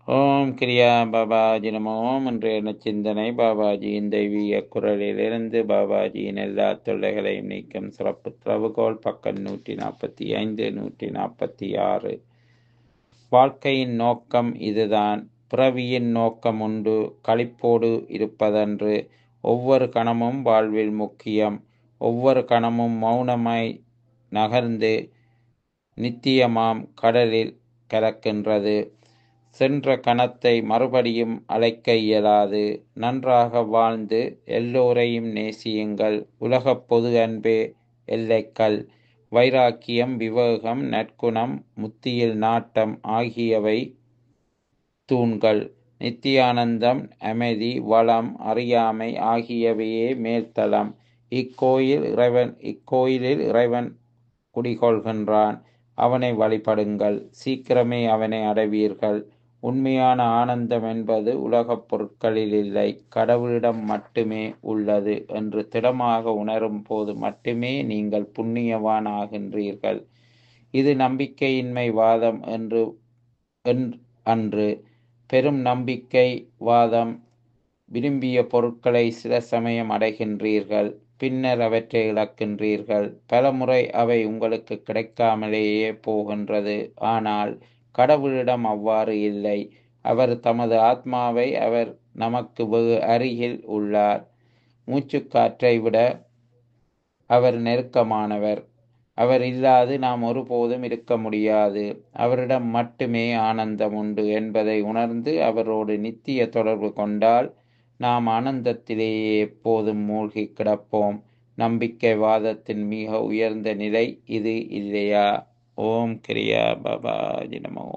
ஓம் கிரியா பாபாஜி நமோ ஓம் இன்றைய நச்சிந்தனை பாபாஜியின் தெய்வீக குரலிலிருந்து பாபாஜியின் எல்லா தொல்லைகளையும் நீக்கும் சிறப்பு திறவுகோல் பக்கம் நூற்றி நாற்பத்தி ஐந்து நூற்றி நாற்பத்தி ஆறு வாழ்க்கையின் நோக்கம் இதுதான் பிறவியின் நோக்கம் உண்டு களிப்போடு இருப்பதன்று ஒவ்வொரு கணமும் வாழ்வில் முக்கியம் ஒவ்வொரு கணமும் மௌனமாய் நகர்ந்து நித்தியமாம் கடலில் கலக்கின்றது சென்ற கணத்தை மறுபடியும் அழைக்க இயலாது நன்றாக வாழ்ந்து எல்லோரையும் நேசியுங்கள் உலகப் பொது அன்பே எல்லைக்கல் வைராக்கியம் விவேகம் நற்குணம் முத்தியில் நாட்டம் ஆகியவை தூண்கள் நித்தியானந்தம் அமைதி வளம் அறியாமை ஆகியவையே மேல்தளம் இக்கோயில் இறைவன் இக்கோயிலில் இறைவன் குடிகொள்கின்றான் அவனை வழிபடுங்கள் சீக்கிரமே அவனை அடைவீர்கள் உண்மையான ஆனந்தம் என்பது உலகப் பொருட்களில் இல்லை கடவுளிடம் மட்டுமே உள்ளது என்று திடமாக உணரும் போது மட்டுமே நீங்கள் புண்ணியவான் ஆகின்றீர்கள் இது நம்பிக்கையின்மை வாதம் என்று அன்று பெரும் நம்பிக்கை வாதம் விரும்பிய பொருட்களை சில சமயம் அடைகின்றீர்கள் பின்னர் அவற்றை இழக்கின்றீர்கள் பலமுறை அவை உங்களுக்கு கிடைக்காமலேயே போகின்றது ஆனால் கடவுளிடம் அவ்வாறு இல்லை அவர் தமது ஆத்மாவை அவர் நமக்கு வெகு அருகில் உள்ளார் மூச்சுக்காற்றை விட அவர் நெருக்கமானவர் அவர் இல்லாது நாம் ஒருபோதும் இருக்க முடியாது அவரிடம் மட்டுமே ஆனந்தம் உண்டு என்பதை உணர்ந்து அவரோடு நித்திய தொடர்பு கொண்டால் நாம் ஆனந்தத்திலேயே எப்போதும் மூழ்கி கிடப்போம் நம்பிக்கை வாதத்தின் மிக உயர்ந்த நிலை இது இல்லையா ஓம் கிரியா பாபாஜி நமோ